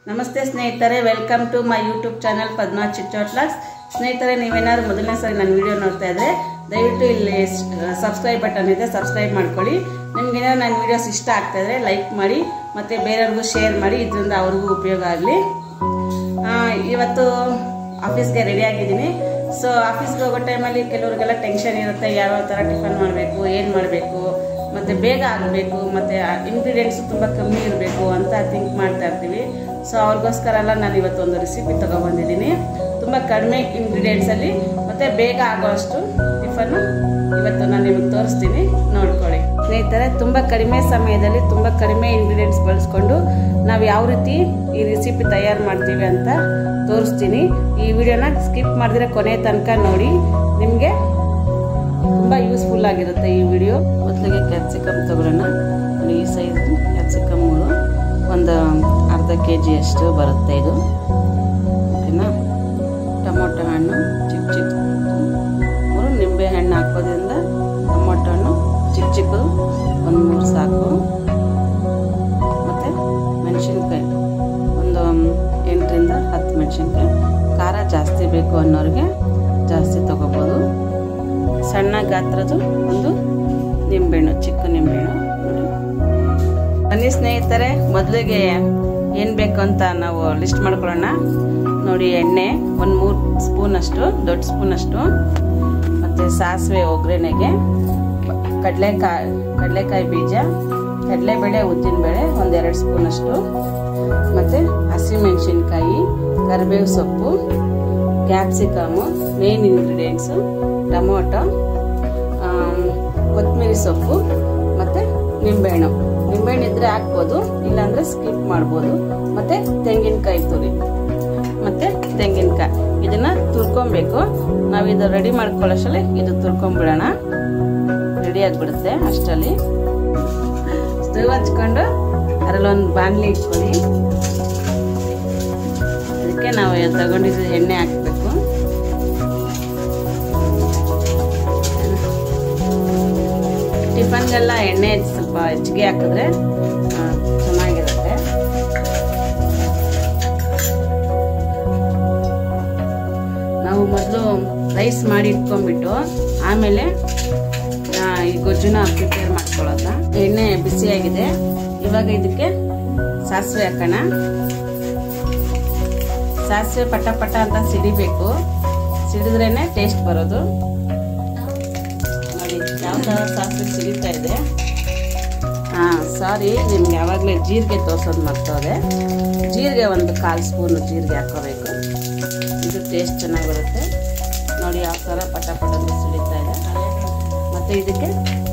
ನಮಸ್ತೆ ಸ್ನೇಹಿತರೆ welcome to my YouTube channel Padma ಚಿಚ್ಚೋಟ್ಲಾಕ್ಸ್ ಸ್ನೇಹಿತರೆ ನೀವೇನಾದ್ರು ಮೊದಲನೇ ಸರಿ ನನ್ನ ವಿಡಿಯೋ ನೋಡ್ತಾ ಇದ್ರೆ ದಯವಿಟ್ಟು ಇಲ್ಲಿ ಸಬ್ಸ್ಕ್ರೈಬ್ ಬಟನ್ ಇದೆ ಸಬ್ಸ್ಕ್ರೈಬ್ ಮಾಡ್ಕೊಳ್ಳಿ ನಿಮ್ಗೆ ಏನಾದ್ರು ನನ್ನ ವಿಡಿಯೋಸ್ ಇಷ್ಟ ಆಗ್ತಾ ಇದ್ರೆ ಲೈಕ್ ಮಾಡಿ ಮತ್ತು ಬೇರೆಯವ್ರಿಗೂ ಶೇರ್ ಮಾಡಿ ಇದರಿಂದ ಅವ್ರಿಗೂ ಉಪಯೋಗ ಆಗಲಿ ಇವತ್ತು ಆಫೀಸ್ಗೆ ರೆಡಿ ಆಗಿದ್ದೀನಿ ಸೊ ಆಫೀಸ್ಗೆ ಹೋಗೋ ಟೈಮಲ್ಲಿ ಕೆಲವ್ರಿಗೆಲ್ಲ ಟೆನ್ಷನ್ ಇರುತ್ತೆ ಯಾವ್ಯಾವ ಥರ ಟಿಫನ್ ಮಾಡಬೇಕು ಏನು ಮಾಡಬೇಕು ಮತ್ತು ಬೇಗ ಆಗಬೇಕು ಮತ್ತು ಇಂಗ್ರೀಡಿಯೆಂಟ್ಸ್ ತುಂಬ ಕಮ್ಮಿ ಇರಬೇಕು ಅಂತ ಥಿಂಕ್ ಮಾಡ್ತಾ ಇರ್ತೀವಿ ಸೊ ಅವ್ರಿಗೋಸ್ಕರ ಎಲ್ಲ ನಾನು ಇವತ್ತು ಒಂದು ರೆಸಿಪಿ ತೊಗೊಬಂದಿದ್ದೀನಿ ತುಂಬ ಕಡಿಮೆ ಇಂಗ್ರೀಡಿಯೆಂಟ್ಸಲ್ಲಿ ಮತ್ತು ಬೇಗ ಆಗೋಷ್ಟು ಟಿಫನ್ನು ಇವತ್ತು ನಾನು ನಿಮಗೆ ತೋರಿಸ್ತೀನಿ ನೋಡ್ಕೊಳ್ಳಿ ಸ್ನೇಹಿತರೆ ತುಂಬ ಕಡಿಮೆ ಸಮಯದಲ್ಲಿ ತುಂಬ ಕಡಿಮೆ ಇಂಗ್ರೀಡಿಯೆಂಟ್ಸ್ ಬಳಸ್ಕೊಂಡು ನಾವು ಯಾವ ರೀತಿ ಈ ರೆಸಿಪಿ ತಯಾರು ಮಾಡ್ತೀವಿ ಅಂತ ತೋರಿಸ್ತೀನಿ ಈ ವಿಡಿಯೋನ ಸ್ಕಿಪ್ ಮಾಡಿದ್ರೆ ಕೊನೆ ತನಕ ನೋಡಿ ನಿಮಗೆ ತುಂಬ ಯೂಸ್ಫುಲ್ ಆಗಿರುತ್ತೆ ಈ ವಿಡಿಯೋ ಮೊದಲಿಗೆ ಕ್ಯಾಪ್ಸಿಕಮ್ ತಗೊಳ್ಳೋಣ ನೋಡಿ ಈ ಸೈಜ್ ಕ್ಯಾಪ್ಸಿಕಮ್ಗಳು ಒಂದು ಅರ್ಧ ಕೆ ಜಿಯಷ್ಟು ಬರುತ್ತೆ ಇದು ಓಕೆನಾ ಟೊಮೊಟೊ ಹಣ್ಣು ಚಿಕ್ಕ ಚಿಕ್ಕ ಮೂರು ನಿಂಬೆ ಹಣ್ಣು ಹಾಕೋದ್ರಿಂದ ಟೊಮೊಟೊ ಹಣ್ಣು ಚಿಕ್ಕ ಚಿಕ್ಕದು ಒಂದು ಮೂರು ಸಾಕು ಮತ್ತು ಮೆಣಸಿನ್ಕಾಯಿ ಒಂದು ಎಂಟರಿಂದ ಹತ್ತು ಮೆಣಸಿನ್ಕಾಯಿ ಖಾರ ಜಾಸ್ತಿ ಬೇಕು ಅನ್ನೋರಿಗೆ ಜಾಸ್ತಿ ತೊಗೋಬೋದು ಸಣ್ಣ ಗಾತ್ರದ ಒಂದು ನಿಂಬೆಹಣ್ಣು ಚಿಕ್ಕ ನಿಂಬೆಹಣ್ಣು ನೋಡಿ ಬನ್ನಿ ಸ್ನೇಹಿತರೆ ಮೊದಲಿಗೆ ಏನು ಬೇಕು ಅಂತ ನಾವು ಲಿಸ್ಟ್ ಮಾಡ್ಕೊಳ್ಳೋಣ ನೋಡಿ ಎಣ್ಣೆ ಒಂದು ಮೂರು ಸ್ಪೂನಷ್ಟು ದೊಡ್ಡ ಸ್ಪೂನಷ್ಟು ಮತ್ತು ಸಾಸಿವೆ ಒಗ್ಗರಣೆಗೆ ಕಡಲೆಕಾಯಿ ಕಡಲೆಕಾಯಿ ಬೀಜ ಕಡಲೆಬೇಳೆ ಉದ್ದಿನಬೇಳೆ ಒಂದೆರಡು ಸ್ಪೂನಷ್ಟು ಮತ್ತು ಹಸಿಮೆಣಸಿನ್ಕಾಯಿ ಕರಿಬೇವು ಸೊಪ್ಪು ಕ್ಯಾಪ್ಸಿಕಮು ಮೇನ್ ಇಂಗ್ರೀಡಿಯೆಂಟ್ಸು ಟೊಮೊಟೊ ಕೊತ್ತಂಬರಿ ಸೊಪ್ಪು ಮತ್ತು ನಿಂಬೆಹಣ್ಣು ನಿಂಬೆಹಣ್ಣು ಇದ್ರೆ ಹಾಕ್ಬೋದು ಇಲ್ಲಾಂದರೆ ಸ್ಕಿಪ್ ಮಾಡ್ಬೋದು ಮತ್ತು ತೆಂಗಿನಕಾಯಿ ತುರಿ ಮತ್ತು ತೆಂಗಿನಕಾಯಿ ಇದನ್ನು ತುರ್ಕೊಬೇಕು ನಾವು ಇದು ರೆಡಿ ಮಾಡ್ಕೊಳ್ಳೋಷ್ಟರಲ್ಲಿ ಇದು ತುರ್ಕೊಂಬಿಡೋಣ ರೆಡಿ ಆಗಿಬಿಡುತ್ತೆ ಅಷ್ಟರಲ್ಲಿ ಸ್ಟವ್ ಹಚ್ಕೊಂಡು ಅದರಲ್ಲಿ ಒಂದು ಬಾಣಲಿ ಇಟ್ಕೊಳ್ಳಿ ಅದಕ್ಕೆ ನಾವು ತಗೊಂಡಿದ್ದು ಎಣ್ಣೆ ಹಾಕಬೇಕು ಟಿಫನ್ಗೆಲ್ಲ ಎಣ್ಣೆ ಸ್ವಲ್ಪ ಹೆಚ್ಚಿಗೆ ಹಾಕಿದ್ರೆ ಚೆನ್ನಾಗಿರುತ್ತೆ ನಾವು ಮೊದಲು ರೈಸ್ ಮಾಡಿ ಇಟ್ಕೊಂಡ್ಬಿಟ್ಟು ಆಮೇಲೆ ಈ ಗೊಜ್ಜುನ ಪ್ರಿಪೇರ್ ಮಾಡ್ಕೊಳ್ಳೋದ ಎಣ್ಣೆ ಬಿಸಿಯಾಗಿದೆ ಇವಾಗ ಇದಕ್ಕೆ ಸಾಸಿವೆ ಹಾಕೋಣ ಸಾಸಿವೆ ಪಟ ಪಟ ಅಂತ ಸಿಡಿಬೇಕು ಸಿಡಿದ್ರೇನೆ ಟೇಸ್ಟ್ ಬರೋದು ನೋಡಿ ಯಾವ ಥರ ಸಾಸಿವೆ ಸಿಡಿತಾ ಇದೆ ಹಾಂ ಸಾರಿ ನಿಮ್ಗೆ ಯಾವಾಗಲೇ ಜೀರಿಗೆ ತೋರ್ಸೋದು ಮರ್ತೋದೆ ಜೀರಿಗೆ ಒಂದು ಕಾಲು ಸ್ಪೂನು ಜೀರಿಗೆ ಹಾಕೋಬೇಕು ಇದು ಟೇಸ್ಟ್ ಚೆನ್ನಾಗಿ ಬರುತ್ತೆ ನೋಡಿ ಯಾವ ಥರ ಪಟ ಪಟ ಅಂತ ಸಿಡಿತಾ ಇದೆ ಮತ್ತು ಇದಕ್ಕೆ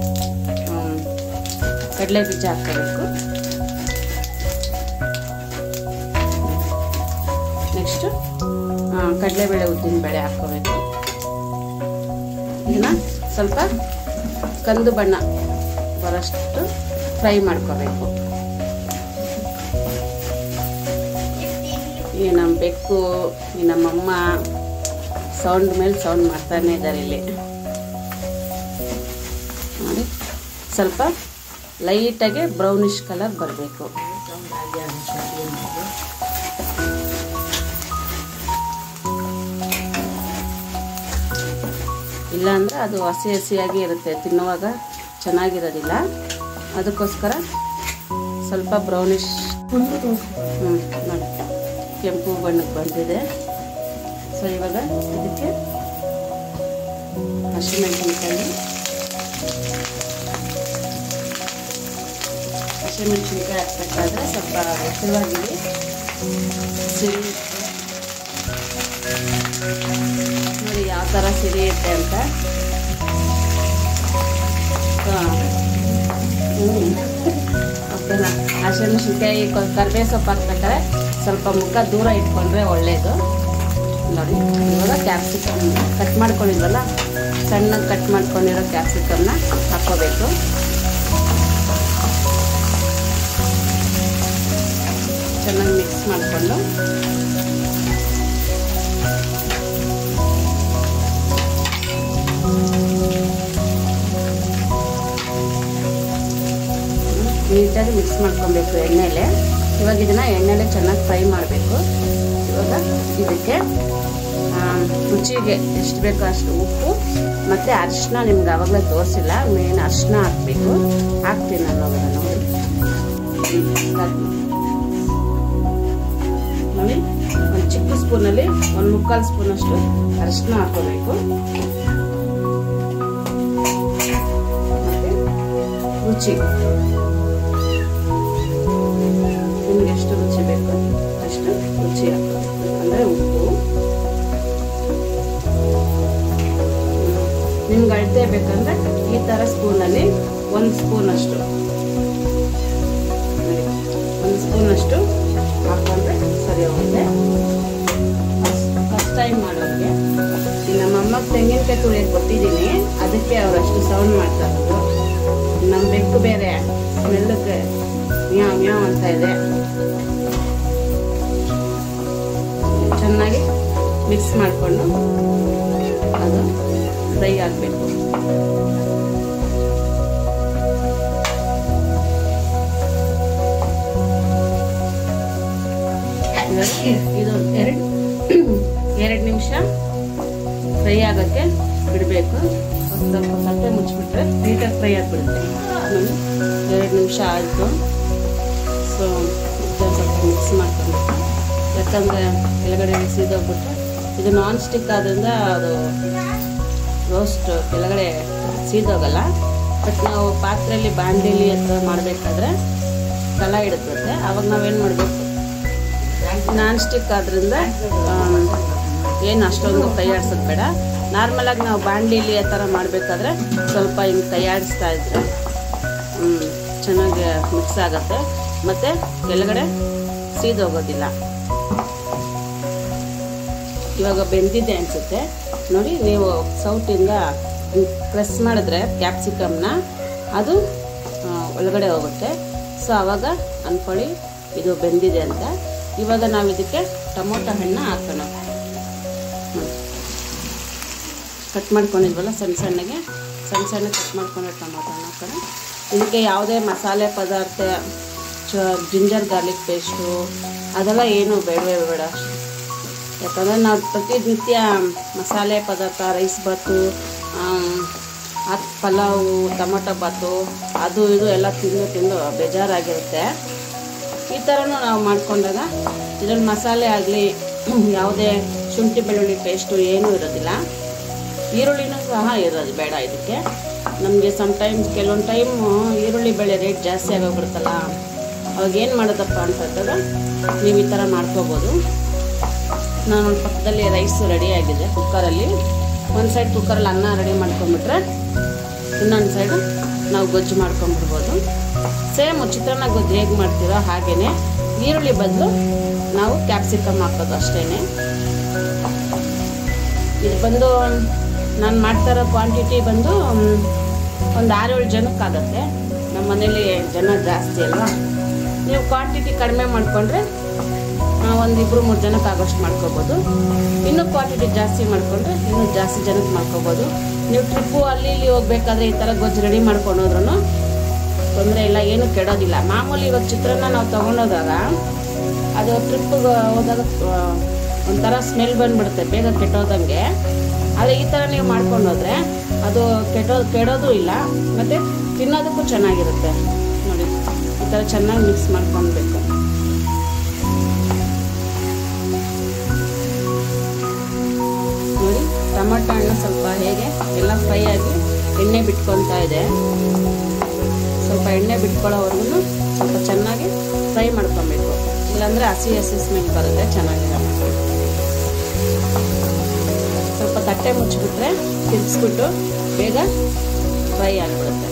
ಕಡಲೆ ಬೀಜ ಹಾಕೋಬೇಕು ನೆಕ್ಸ್ಟು ಕಡಲೆಬೇಳೆ ಉದ್ದಿನ ಬೇಳೆ ಹಾಕ್ಕೋಬೇಕು ಇದನ್ನ ಸ್ವಲ್ಪ ಕಂದು ಬಣ್ಣ ಬರೋಷ್ಟು ಫ್ರೈ ಮಾಡ್ಕೋಬೇಕು ಈ ನಮ್ಮ ಬೆಕ್ಕು ಈ ನಮ್ಮಮ್ಮ ಸೌಂಡ್ ಮೇಲೆ ಸೌಂಡ್ ಮಾಡ್ತಾನೆ ಇದ್ದಾರೆ ಇಲ್ಲಿ ನೋಡಿ ಸ್ವಲ್ಪ ಲೈಟಾಗಿ ಬ್ರೌನಿಶ್ ಕಲರ್ ಬರಬೇಕು ಇಲ್ಲಾಂದರೆ ಅದು ಹಸಿ ಹಸಿಯಾಗಿ ಇರುತ್ತೆ ತಿನ್ನುವಾಗ ಚೆನ್ನಾಗಿರೋದಿಲ್ಲ ಅದಕ್ಕೋಸ್ಕರ ಸ್ವಲ್ಪ ಬ್ರೌನಿಶ್ ಹ್ಞೂ ನೋಡಿ ಕೆಂಪು ಬಣ್ಣಕ್ಕೆ ಬಂದಿದೆ ಸೊ ಇವಾಗ ಇದಕ್ಕೆ ಹಸಿಮೆಣಸಿನ್ಕಾಯಿ ಹಸಿಮೆಣಸಿನ್ಕಾಯಿ ಹಾಕ್ಬೇಕಾದ್ರೆ ಸ್ವಲ್ಪ ಹಸಿವಾಗಿರಿ ಸಿಡಿ ನೋಡಿ ಯಾವ ಥರ ಸಿಡಿಯುತ್ತೆ ಅಂತ ಹ್ಞೂ ಓಕೆನಾ ಹಸಿಮೆಣಸಿನ್ಕಾಯಿ ಕರಿಬೇವು ಸೊಪ್ಪು ಹಾಕ್ಬೇಕಾದ್ರೆ ಸ್ವಲ್ಪ ಮುಖ ದೂರ ಇಟ್ಕೊಂಡ್ರೆ ಒಳ್ಳೆಯದು ನೋಡಿ ಇವಾಗ ಕ್ಯಾಪ್ಸಿಕಮ್ ಕಟ್ ಮಾಡ್ಕೊಂಡಿದ್ವಲ್ಲ ಸಣ್ಣಗೆ ಕಟ್ ಮಾಡ್ಕೊಂಡಿರೋ ಕ್ಯಾಪ್ಸಿಕಮ್ನ ಹಾಕ್ಕೋಬೇಕು ಚೆನ್ನಾಗಿ ಮಿಕ್ಸ್ ಮಾಡಿಕೊಂಡು ನೀಟಾಗಿ ಮಿಕ್ಸ್ ಮಾಡ್ಕೊಬೇಕು ಎಣ್ಣೆಲೆ ಇವಾಗ ಇದನ್ನು ಎಣ್ಣೆಲೆ ಚೆನ್ನಾಗಿ ಫ್ರೈ ಮಾಡಬೇಕು ಇವಾಗ ಇದಕ್ಕೆ ಆ, ರುಚಿಗೆ ಎಷ್ಟು ಬೇಕೋ ಅಷ್ಟು ಉಪ್ಪು ಮತ್ತು ಅರಿಶಿನ ನಿಮ್ಗೆ ಆವಾಗಲೇ ತೋರಿಸಿಲ್ಲ ಮೇನ್ ಅರಿಶಿನ ಹಾಕಬೇಕು ಹಾಕ್ತೀನಿ ನಾನು ಅವಾಗ ನೋಡಿ ಹಾಕ್ತೀನಿ. ನೋಡಿ ಒಂದು ಚಿಕ್ಕ ಸ್ಪೂನಲ್ಲಿ ಒಂದು ಮುಕ್ಕಾಲು ಸ್ಪೂನಷ್ಟು ಅರಿಶಿನ ಹಾಕೋಬೇಕು ಮತ್ತೆ ರುಚಿ ನಿಮ್ಗೆ ಎಷ್ಟು ರುಚಿ ಬೇಕು ಅಷ್ಟು ರುಚಿ ಹಾಕೋಬೇಕು ಅಂದರೆ ಉಪ್ಪು ನಿಮ್ಗೆ ಅಳತೆ ಬೇಕಂದ್ರೆ ಈ ಥರ ಸ್ಪೂನಲ್ಲಿ ಒಂದು ಸ್ಪೂನ್ ಅಷ್ಟು ನೋಡಿ, ಒಂದು ಸ್ಪೂನ್ ಅಷ್ಟು ಹಾಕೊಂಡ್ರೆ ಸರಿ ಹೋಗುತ್ತೆ ಫಸ್ಟ್ ಟೈಮ್ ಮಾಡೋರಿಗೆ ಈ ನಮ್ಮ ಅಮ್ಮಗೆ ತೆಂಗಿನಕಾಯಿ ತುಳಿಯಕ್ಕೆ ಕೊಟ್ಟಿದ್ದೀನಿ ಅದಕ್ಕೆ ಅವ್ರು ಅಷ್ಟು ಸೌಂಡ್ ಮಾಡ್ತಾ ಇರೋದು ನಮ್ಮ ಬೆಕ್ಕು ಬೇರೆ ಸ್ಮೆಲ್ಲಕ್ಕೆ ಮ್ಯಾವ್ ಮ್ಯಾವ್ ಅಂತ ಇದೆ ಚೆನ್ನಾಗಿ ಮಿಕ್ಸ್ ಮಾಡಿಕೊಂಡು ಅದು ಫ್ರೈ ಆಗಬೇಕು ಇದು ಎರಡು ಎರಡು ನಿಮಿಷ ಫ್ರೈ ಆಗೋಕ್ಕೆ ಬಿಡಬೇಕು ಒಂದು ಸ್ವಲ್ಪ ತಟ್ಟೆ ಮುಚ್ಚಿಬಿಟ್ರೆ ನೀಟಾಗಿ ಫ್ರೈ ಆಗಿಬಿಡುತ್ತೆ ಎರಡು ನಿಮಿಷ ಆಯಿತು ಸೊ ಸ್ವಲ್ಪ ಮಿಕ್ಸ್ ಮಾಡ್ಕೊಂಡು ಯಾಕಂದರೆ ಕೆಳಗಡೆ ಸೀದೋಗ್ಬಿಟ್ರೆ ಇದು ನಾನ್ ಸ್ಟಿಕ್ ಆದ್ರಿಂದ ಅದು ರೋಸ್ಟ್ ಕೆಳಗಡೆ ಸೀದೋಗಲ್ಲ ಬಟ್ ನಾವು ಪಾತ್ರೆಯಲ್ಲಿ ಬಾಂಡೆಲಿ ಅಥವಾ ಮಾಡಬೇಕಾದ್ರೆ ಕಲ ಇಡುತ್ತೆ ಅವಾಗ ನಾವೇನು ಮಾಡಬೇಕು ನಾನ್ ಸ್ಟಿಕ್ ಆದ್ರಿಂದ ಏನು ಅಷ್ಟೊಂದು ಕೈ ಆಡ್ಸೋದು ಬೇಡ ನಾರ್ಮಲಾಗಿ ನಾವು ಬಾಂಡ್ಲಿಲಿ ಆ ಥರ ಮಾಡಬೇಕಾದ್ರೆ ಸ್ವಲ್ಪ ಹಿಂಗೆ ಕೈ ಆಡಿಸ್ತಾ ಇದ್ರೆ ಹ್ಮ್, ಚೆನ್ನಾಗಿ ಮಿಕ್ಸ್ ಆಗುತ್ತೆ ಮತ್ತು ಕೆಳಗಡೆ ಸೀದೋಗೋದಿಲ್ಲ ಇವಾಗ ಬೆಂದಿದೆ ಅನಿಸುತ್ತೆ ನೋಡಿ ನೀವು ಸೌಟಿಂದ ಪ್ರೆಸ್ ಮಾಡಿದ್ರೆ ಕ್ಯಾಪ್ಸಿಕಮ್ನ ಅದು ಆ, ಒಳಗಡೆ ಹೋಗುತ್ತೆ ಸೊ ಆವಾಗ ಅಂದ್ಕೊಳ್ಳಿ ಇದು ಬೆಂದಿದೆ ಅಂತ ಇವಾಗ ನಾವು ಇದಕ್ಕೆ ಟೊಮೊಟೊ ಹಣ್ಣು ಹಾಕೋಣ ಕಟ್ ಮಾಡ್ಕೊಂಡಿದ್ವಲ್ಲ ಸಣ್ಣ ಸಣ್ಣಗೆ ಸಣ್ಣ ಸಣ್ಣ ಕಟ್ ಮಾಡ್ಕೊಂಡು ಟೊಮೊಟೊ ಹಣ್ಣು ಹಾಕೋಣ ಇದಕ್ಕೆ ಯಾವುದೇ ಮಸಾಲೆ ಪದಾರ್ಥ ಚ ಜಿಂಜರ್ ಗಾರ್ಲಿಕ್ ಪೇಸ್ಟು ಅದೆಲ್ಲ ಏನು ಬೇಡವೇ ಬೇಡ ಯಾಕಂದರೆ ನಾವು ಪ್ರತಿನಿತ್ಯ ಮಸಾಲೆ ಪದಾರ್ಥ ರೈಸ್ ಬಾತು ಅದು ಪಲಾವು ಟೊಮೊಟೊ ಬಾತು ಅದು ಇದು ಎಲ್ಲ ತಿಂದು ತಿಂದು ಬೇಜಾರಾಗಿರುತ್ತೆ ಈ ಥರನೂ ನಾವು ಮಾಡ್ಕೊಂಡಾಗ ಇದ್ರಲ್ಲಿ ಮಸಾಲೆ ಆಗಲಿ ಯಾವುದೇ ಶುಂಠಿ ಬೆಳ್ಳುಳ್ಳಿ ಪೇಸ್ಟು ಏನೂ ಇರೋದಿಲ್ಲ ಈರುಳ್ಳಿನೂ ಸಹ ಇರೋದು ಬೇಡ ಇದಕ್ಕೆ ನಮಗೆ ಸಮ್ಟೈಮ್ಸ್ ಕೆಲವೊಂದು ಟೈಮು ಈರುಳ್ಳಿ ಬೆಳೆ ರೇಟ್ ಜಾಸ್ತಿ ಆಗೋಗ್ಬಿಡುತ್ತಲ್ಲ ಅವಾಗ ಏನು ಮಾಡೋದಪ್ಪ ಅಂತಂದ್ರೆ ನೀವು ಈ ಥರ ಮಾಡ್ಕೋಬೋದು ನಾನು ಒಂದು ಪಕ್ಕದಲ್ಲಿ ರೈಸ್ ರೆಡಿ ಆಗಿದೆ ಕುಕ್ಕರಲ್ಲಿ ಒಂದು ಸೈಡ್ ಕುಕ್ಕರಲ್ಲಿ ಅನ್ನ ರೆಡಿ ಮಾಡ್ಕೊಂಬಿಟ್ರೆ ಇನ್ನೊಂದು ಸೈಡು ನಾವು ಗೊಜ್ಜು ಮಾಡ್ಕೊಂಬಿಡ್ಬೋದು ಸೇಮ್ ಚಿತ್ರಾನ್ನ ಗೊಜ್ಜು ಹೇಗೆ ಮಾಡ್ತೀರೋ ಹಾಗೆಯೇ ಈರುಳ್ಳಿ ಬದಲು ನಾವು ಕ್ಯಾಪ್ಸಿಕಮ್ ಹಾಕೋದು ಅಷ್ಟೇ ಇದು ಬಂದು ನಾನು ಮಾಡ್ತಾ ಇರೋ ಕ್ವಾಂಟಿಟಿ ಬಂದು ಒಂದು ಆರೇಳು ಜನಕ್ಕಾಗತ್ತೆ ನಮ್ಮ ಮನೇಲಿ ಜನ ಜಾಸ್ತಿ ಅಲ್ವಾ ನೀವು ಕ್ವಾಂಟಿಟಿ ಕಡಿಮೆ ಮಾಡಿಕೊಂಡ್ರೆ ಒಂದು ಇಬ್ಬರು ಮೂರು ಜನಕ್ಕೆ ಆಗೋಷ್ಟು ಮಾಡ್ಕೋಬೋದು ಇನ್ನೂ ಕ್ವಾಂಟಿಟಿ ಜಾಸ್ತಿ ಮಾಡಿಕೊಂಡ್ರೆ ಇನ್ನೂ ಜಾಸ್ತಿ ಜನಕ್ಕೆ ಮಾಡ್ಕೋಬೋದು ನೀವು ಟ್ರಿಪ್ಪು ಅಲ್ಲಿ ಇಲ್ಲಿ ಹೋಗ್ಬೇಕಾದ್ರೆ ಈ ಥರ ಗೊಜ್ಜು ರೆಡಿ ಮಾಡ್ಕೊಂಡು ಹೋದ್ರೂ ತೊಂದರೆ ಇಲ್ಲ ಏನೂ ಕೆಡೋದಿಲ್ಲ ಮಾಮೂಲಿ ಇವಾಗ ಚಿತ್ರಾನ್ನ ನಾವು ತೊಗೊಂಡೋದಾಗ ಅದು ಟ್ರಿಪ್ಪಿಗೆ ಹೋದಾಗ ಆ, ಒಂಥರ ಸ್ಮೆಲ್ ಬಂದ್ಬಿಡುತ್ತೆ ಬೇಗ ಕೆಟ್ಟೋದಂಗೆ ಆದರೆ ಈ ಥರ ನೀವು ಮಾಡ್ಕೊಂಡು ಹೋದ್ರೆ ಅದು ಕೆಟ್ಟೋ ಕೆಡೋದು ಇಲ್ಲ ಮತ್ತು ತಿನ್ನೋದಕ್ಕೂ ಚೆನ್ನಾಗಿರುತ್ತೆ ನೋಡಿ ಈ ಥರ ಚೆನ್ನಾಗಿ ಮಿಕ್ಸ್ ಮಾಡ್ಕೊಳ್ಬೇಕು ನೋಡಿ ಟೊಮಟೊ ಹಣ್ಣು ಸ್ವಲ್ಪ ಹೇಗೆ ಎಲ್ಲ ಫ್ರೈ ಆಗಿ ಎಣ್ಣೆ ಬಿಟ್ಕೊತಾ ಇದೆ ಸ್ವಲ್ಪ ಎಣ್ಣೆ ಬಿಟ್ಕೊಳ್ಳೋವರೆಗೂ ಸ್ವಲ್ಪ ಚೆನ್ನಾಗಿ ಫ್ರೈ ಮಾಡ್ಕೊಬೇಕು ಇಲ್ಲಾಂದರೆ ಹಸಿ ಹಸಿ ಸ್ಮೆಲ್ ಬರುತ್ತೆ ಚೆನ್ನಾಗಿರಲ್ಲ ಸ್ವಲ್ಪ ತಟ್ಟೆ ಮುಚ್ಚಿಬಿಟ್ರೆ ತಿರ್ಗಿಸ್ಬಿಟ್ಟು ಬೇಗ ಫ್ರೈ ಆಗಿಬಿಡುತ್ತೆ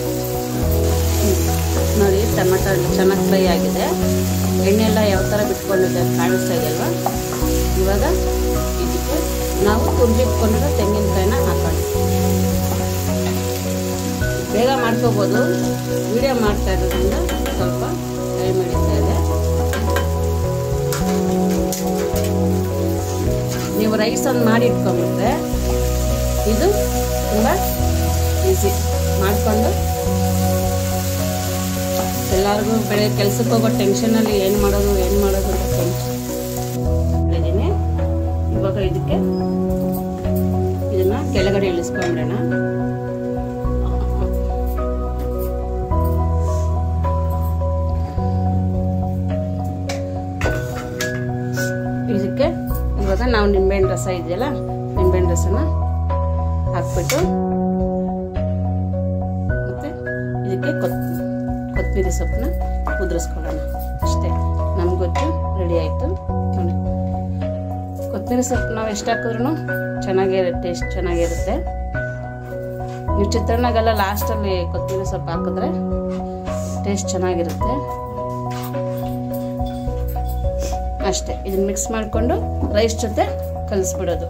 ನೋಡಿ ಟೊಮೆಟೊ ಹಣ್ಣು ಚೆನ್ನಾಗಿ ಫ್ರೈ ಆಗಿದೆ ಎಣ್ಣೆ ಎಲ್ಲ ಯಾವ ಥರ ಬಿಟ್ಕೊಂಡಿದೆ ಅಂತ ಕಾಣಿಸ್ತಾ ಇದೆಯಲ್ವಾ ಇವಾಗ ಇದಕ್ಕೆ ನಾವು ತುರ್ದಿಟ್ಕೊಂಡಿರೋ ತೆಂಗಿನಕಾಯಿನ ಹಾಕೋಣ ಬೇಗ ಮಾಡ್ಕೋಬೋದು ವಿಡಿಯೋ ಮಾಡ್ತಾ ಇರೋದ್ರಿಂದ ಸ್ವಲ್ಪ ಟೈಮ್ ಹಿಡಿತಾ ಇದೆ ನೀವು ರೈಸ್ ಒಂದು ಮಾಡಿ ಇಟ್ಕೊಂಡ್ಬಿಟ್ರೆ ಇದು ತುಂಬ ಈಸಿ ಮಾಡಿಕೊಂಡು ಎಲ್ಲರಿಗೂ ಬೆಳಗ್ಗೆ ಕೆಲ್ಸಕ್ಕೆ ಹೋಗೋ ಟೆನ್ಷನಲ್ಲಿ ಏನು ಮಾಡೋದು ಏನು ಮಾಡೋದು ಅಂತ ಟೆನ್ಷನ್ ಇದ್ದೀನಿ ಇವಾಗ ಇದಕ್ಕೆ ಇದನ್ನ ಕೆಳಗಡೆ ಇಳಿಸ್ಕೊಂಬಿಡೋಣ ಇದಕ್ಕೆ ಇವಾಗ ನಾವು ನಿಂಬೆಹಣ್ಣು ರಸ ಇದೆಯಲ್ಲ ನಿಂಬೆಹಣ್ಣು ರಸನ ಹಾಕ್ಬಿಟ್ಟು ಮತ್ತೆ ಇದಕ್ಕೆ ಕೊತ್ ಕೊತ್ತಂಬರಿ ಸೊಪ್ಪನ್ನ ಉದುರಿಸ್ಕೊಳ್ಳೋಣ ಅಷ್ಟೇ ನಮ್ಗೊತ್ತು ರೆಡಿ ಆಯಿತು ನೋಡಿ ಕೊತ್ತಂಬರಿ ಸೊಪ್ಪು ನಾವು ಎಷ್ಟು ಹಾಕಿದ್ರು ಚೆನ್ನಾಗೇ ಟೇಸ್ಟ್ ಚೆನ್ನಾಗಿರುತ್ತೆ ನೀವು ಚಿತ್ರಾನ್ನಾಗೆಲ್ಲ ಲಾಸ್ಟಲ್ಲಿ ಕೊತ್ತಂಬರಿ ಸೊಪ್ಪು ಹಾಕಿದ್ರೆ ಟೇಸ್ಟ್ ಚೆನ್ನಾಗಿರುತ್ತೆ ಅಷ್ಟೇ ಇದನ್ನ ಮಿಕ್ಸ್ ಮಾಡಿಕೊಂಡು ರೈಸ್ ಜೊತೆ ಕಲಿಸ್ಬಿಡೋದು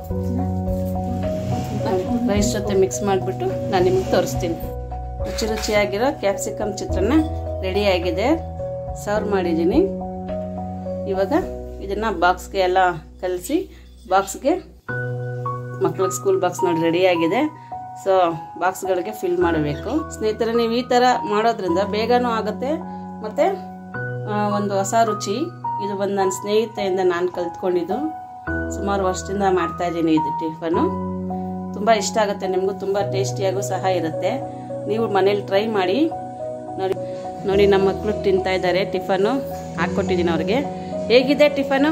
ರೈಸ್ ಜೊತೆ ಮಿಕ್ಸ್ ಮಾಡಿಬಿಟ್ಟು ನಾನು ನಿಮಗೆ ತೋರಿಸ್ತೀನಿ ರುಚಿ ರುಚಿಯಾಗಿರೋ ಕ್ಯಾಪ್ಸಿಕಮ್ ಚಿತ್ರಾನ್ನ ರೆಡಿ ಆಗಿದೆ ಸರ್ವ್ ಮಾಡಿದ್ದೀನಿ ಇವಾಗ ಇದನ್ನು ಬಾಕ್ಸ್ಗೆ ಎಲ್ಲ ಕಲಸಿ ಬಾಕ್ಸ್ಗೆ ಮಕ್ಳಿಗೆ ಸ್ಕೂಲ್ ಬಾಕ್ಸ್ ನೋಡಿ ರೆಡಿ ಆಗಿದೆ ಸೊ ಬಾಕ್ಸ್ಗಳಿಗೆ ಫಿಲ್ ಮಾಡಬೇಕು ಸ್ನೇಹಿತರೆ ನೀವು ಈ ಥರ ಮಾಡೋದ್ರಿಂದ ಬೇಗನೂ ಆಗುತ್ತೆ ಮತ್ತು ಒಂದು ಹೊಸ ರುಚಿ ಇದು ಬಂದು ನನ್ನ ಸ್ನೇಹಿತೆಯಿಂದ ನಾನು ಕಲ್ತ್ಕೊಂಡಿದ್ದು ಸುಮಾರು ವರ್ಷದಿಂದ ಮಾಡ್ತಾ ಇದ್ದೀನಿ ಇದು ಟಿಫನು ತುಂಬ ಇಷ್ಟ ಆಗುತ್ತೆ ನಿಮಗೂ ತುಂಬ ಟೇಸ್ಟಿಯಾಗೂ ಸಹ ಇರುತ್ತೆ ನೀವು ಮನೇಲಿ ಟ್ರೈ ಮಾಡಿ ನೋಡಿ ನೋಡಿ ನಮ್ಮ ಮಕ್ಕಳು ತಿಂತಾ ಇದ್ದಾರೆ ಟಿಫನು ಹಾಕ್ಕೊಟ್ಟಿದ್ದೀನಿ ಅವ್ರಿಗೆ ಹೇಗಿದೆ ಟಿಫನು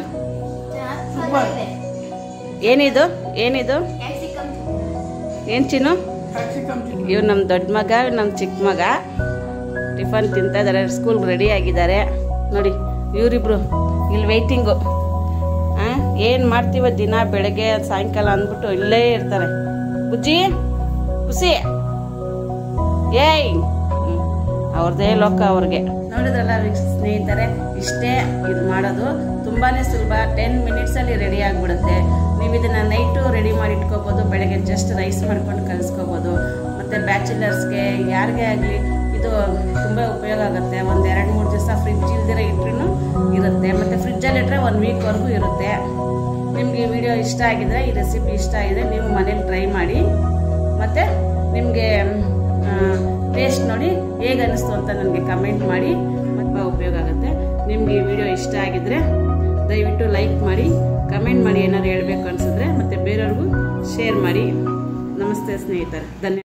ಏನಿದು ಏನಿದು ಏನು ಚಿನ್ನು ಇವ್ ನಮ್ಮ ದೊಡ್ಡ ಮಗ ನಮ್ಮ ಚಿಕ್ಕ ಮಗ ಟಿಫನ್ ತಿಂತಾ ಇದ್ದಾರೆ ಸ್ಕೂಲ್ ರೆಡಿ ಆಗಿದ್ದಾರೆ ನೋಡಿ ಇವರಿಬ್ರು ಇಲ್ಲಿ ವೆಯ್ಟಿಂಗು ಏನು ಮಾಡ್ತೀವ ದಿನ ಬೆಳಗ್ಗೆ ಸಾಯಂಕಾಲ ಅಂದ್ಬಿಟ್ಟು ಇಲ್ಲೇ ಇರ್ತಾರೆ ಬುಜ್ಜಿ ಖುಷಿ ಏಯ್ ಹ್ಮ್. ಅವ್ರದ್ದೇ ಲೋಕ ಅವ್ರಿಗೆ ನೋಡಿದ್ರಲ್ಲ ವೀಕ್ಷ ಸ್ನೇಹಿತರೆ ಇಷ್ಟೇ ಇದು ಮಾಡೋದು ತುಂಬಾನೇ ಸುಲಭ ಟೆನ್ ಮಿನಿಟ್ಸಲ್ಲಿ ರೆಡಿ ಆಗಿಬಿಡುತ್ತೆ ನೀವು ಇದನ್ನ ನೈಟು ರೆಡಿ ಮಾಡಿ ಇಟ್ಕೋಬೋದು ಬೆಳಗ್ಗೆ ಜಸ್ಟ್ ರೈಸ್ ಮಾಡ್ಕೊಂಡು ಕಲಿಸ್ಕೋಬೋದು ಮತ್ತು ಬ್ಯಾಚುಲರ್ಸ್ಗೆ ಯಾರಿಗೇ ಆಗಲಿ ಇದು ತುಂಬ ಉಪಯೋಗ ಆಗುತ್ತೆ ಒಂದು ಎರಡು ಮೂರು ದಿವಸ ಫ್ರಿಜ್ ಇಲ್ದಿರ ಇಟ್ರೂ ಇರುತ್ತೆ ಮತ್ತು ಫ್ರಿಜ್ಜಲ್ಲಿ ಇಟ್ಟರೆ ಒನ್ ವೀಕ್ವರೆಗೂ ಇರುತ್ತೆ ನಿಮಗೆ ಈ ವಿಡಿಯೋ ಇಷ್ಟ ಆಗಿದ್ರೆ ಈ ರೆಸಿಪಿ ಇಷ್ಟ ಆಗಿದೆ ನೀವು ಮನೇಲಿ ಟ್ರೈ ಮಾಡಿ ಮತ್ತು ನಿಮಗೆ ಟೇಸ್ಟ್ ನೋಡಿ ಹೇಗೆ ಅನ್ನಿಸ್ತು ಅಂತ ನನಗೆ ಕಮೆಂಟ್ ಮಾಡಿ ತುಂಬ ಉಪಯೋಗ ಆಗುತ್ತೆ ನಿಮಗೆ ಈ ವಿಡಿಯೋ ಇಷ್ಟ ಆಗಿದ್ರೆ ದಯವಿಟ್ಟು ಲೈಕ್ ಮಾಡಿ ಕಮೆಂಟ್ ಮಾಡಿ ಏನಾದ್ರು ಹೇಳಬೇಕು ಅನಿಸಿದ್ರೆ ಮತ್ತು ಬೇರೆಯವ್ರಿಗೂ ಶೇರ್ ಮಾಡಿ ನಮಸ್ತೆ ಸ್ನೇಹಿತರೆ ಧನ್ಯವಾದ